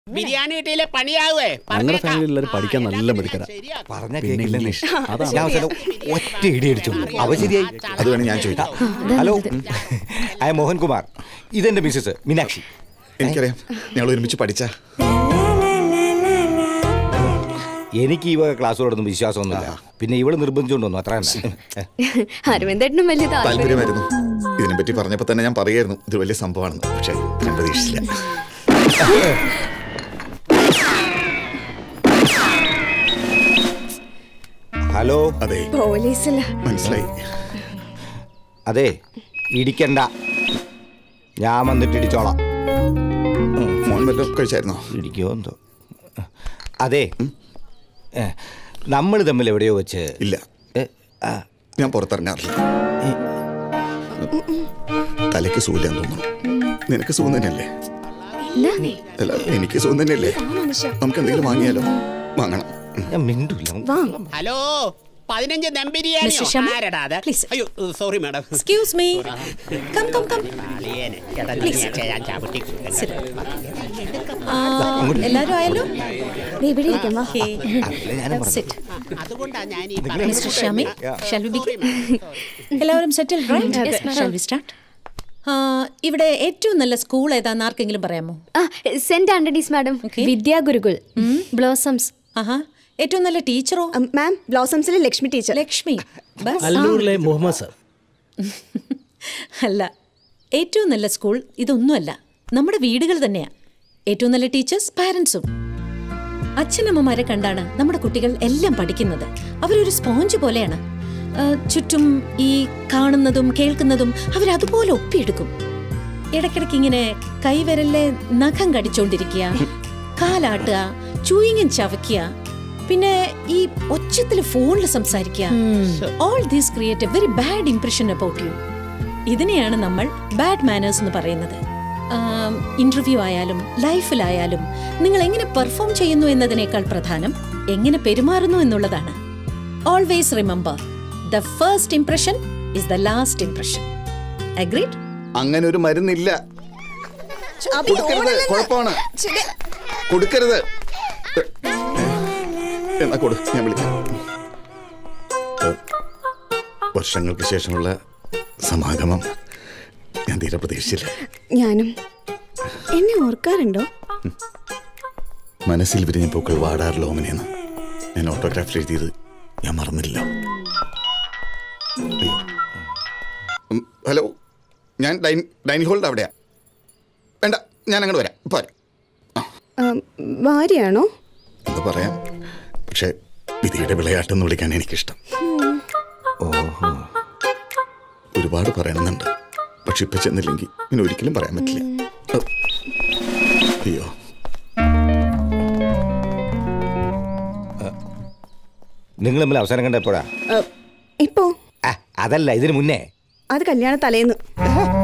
ബിരിയാണി കിട്ടിയില്ലേ പണിയാവേ ഞങ്ങളുടെ ഫാമിലി എല്ലാവരും പഠിക്കാൻ നല്ല മിടുക്കരാ പറഞ്ഞ പിന്നെ കേക്കില്ല ഇംഗ്ലീഷ് അതാ ഞാൻ അവസാനം ഒറ്റ ഇടി അടിച്ചു അവ ശരിയായി അത് വേണം ഞാൻ ചോദിക്കാം ഹലോ ഐ മോഹൻകുമാർ ഇതെന്റെ മിസ്സസ് മീനാക്ഷി എനിക്കറിയാം ഞങ്ങൾ ഒരുമിച്ച് പഠിച്ച എനിക്ക് ഈ വക ക്ലാസ്സുകളൊന്നും വിശ്വാസമൊന്നുമില്ല പിന്നെ ഇവള് നിർബന്ധിച്ചുകൊണ്ട് വന്നു അത്ര തന്നെ അരവിന്ദേട്ടനും വലിയ താല്പര്യം താല്പര്യമായിരുന്നു ഇതിനെ പറ്റി പറഞ്ഞപ്പോൾ തന്നെ ഞാൻ പറയായിരുന്നു ഇത് വലിയ സംഭവമാണെന്ന് പക്ഷേ ഞാൻ പ്രതീക്ഷിച്ചില്ല ഹലോ അതെ പോലീസില്ല മനസ്സിലായി അതെ ഇടിക്കണ്ട ഞാൻ വന്നിട്ട് ഇടിച്ചോളാം ഫോൺ വല്ലതും കഴിച്ചായിരുന്നോ ഇടിക്കോ എന്തോ അതെ നമ്മൾ തമ്മിൽ എവിടെയോ വെച്ച് ഇല്ല ഏ, ആ, ഞാൻ പുറത്തിറങ്ങാറില്ല തലയ്ക്ക് സുഖമില്ലാന്ന് തോന്നുന്നു നിനക്ക് സുഖം തന്നെയല്ലേ എന്താ അല്ല എനിക്ക് സുഖം തന്നെയല്ലേ നമുക്ക് എന്തെങ്കിലും വാങ്ങിയാലോ വാങ്ങണം ഞാൻ മിണ്ടൂല വാ ഹലോ പതിനഞ്ച് ദം ബിരിയാണി Mr. Sharma, ആരടാ അത് please. അയ്യോ sorry madam Excuse me. Come, come, come. Please. ആ, എല്ലാരും ആയല്ലോ ദേ ഇവിടെ ഇരിക്കാം വാ Okay. അതല്ലേ ഞാനും പറഞ്ഞത്. Sit. അതുകൊണ്ടാ ഞാൻ ഈ Mr. Shami, Yeah. shall we begin? എല്ലാവരും settle right shall we start ഇവിടെ ഏറ്റവും നല്ല സ്കൂൾ ഏതാന്ന് ആർക്കെങ്കിലും പറയാമോ ആ saint Antony's madam Okay. Vidyagurukul blossoms ആഹാ ഏറ്റവും നല്ല ടീച്ചറോ മാം ബ്ലോസംസിലെ ലക്ഷ്മി ടീച്ചർ ലക്ഷ്മി ബസ് അല്ലൂരിലെ മുഹമ്മദ് സർ അല്ല ഏറ്റവും നല്ല സ്കൂൾ ഇതൊന്നുമല്ല നമ്മുടെ വീടുകൾ തന്നെയാ ഏറ്റവും നല്ല ടീച്ചേഴ്സ് പാരൻസും അച്ഛനമ്മമാരെ കണ്ടാണ് നമ്മുടെ കുട്ടികൾ എല്ലാം പഠിക്കുന്നത് അവരൊരു സ്പോഞ്ച് പോലെയാണ് ആ, ചുറ്റും ഈ കാണുന്നതും കേൾക്കുന്നതും അവരതുപോലെ ഒപ്പിയെടുക്കും ഇടയ്ക്കിടയ്ക്ക് ഇങ്ങനെ കൈവിരലിലെ നഖം കടിച്ചോണ്ടിരിക്കുക കാലാട്ടുക ചൂയിങ്ങൻ ചവയ്ക്കുക പിന്നെ ഈ ഒച്ചത്തിൽ ഫോണിൽ സംസാരിക്കുക all these create a very bad impression about you ഇതിനെയാണ് നമ്മൾ ബാഡ് മാനേഴ്സ് എന്ന് പറയുന്നത് ഇന്റർവ്യൂ ആയാലും ലൈഫിലായാലും നിങ്ങൾ എങ്ങനെ പെർഫോം ചെയ്യുന്നു എന്നതിനേക്കാൾ പ്രധാനം എങ്ങനെ പെരുമാറുന്നു എന്നുള്ളതാണ് always remember the first impression is the last impression agreed അങ്ങനെ ഒരു മരുന്നില്ല കൊടുക്കരുത് കുഴപ്പമാണ് കൊടുക്കരുത് എന്നാ കൊടു ഞാൻ വിളിക്കാം ഏ, വർഷങ്ങൾക്ക് ശേഷമുള്ള സമാഗമം ഞാൻ തീരെ പ്രതീക്ഷിച്ചില്ല ഞാനും എന്നെ ഓർക്കാറുണ്ടോ മനസ്സിൽ വിരിഞ്ഞ പൂക്കൾ വാടാറില്ല ഓമനെന്ന് ഞാൻ ഓട്ടോഗ്രാഫിൽ എഴുതിയത് ഞാൻ മറന്നില്ല അയ്യോ. ഉം, ഹലോ ഞാൻ ഡൈൻ ഡൈനിങ് ഹാളിൻ്റെ അവിടെയാ വേണ്ട ഞാൻ അങ്ങോട്ട് വരാം ഇപ്പം വരാം ഭാര്യയാണോ അത് പറയാം പക്ഷേ വിധിയുടെ വിളയാട്ടെന്ന് വിളിക്കാൻ എനിക്കിഷ്ടം ഓഹോ ഒരുപാട് പറയണമെന്നുണ്ട് പക്ഷെ ഇപ്പം ചെന്നില്ലെങ്കിൽ പിന്നെ ഒരിക്കലും പറയാൻ പറ്റില്ല ഉം. അയ്യോ നിങ്ങൾ തമ്മിൽ അവസരം കണ്ട എപ്പോഴാ ഇപ്പോ ആ, അതല്ല ഇതിന് മുന്നേ അത് കല്യാണ തലേന്ന്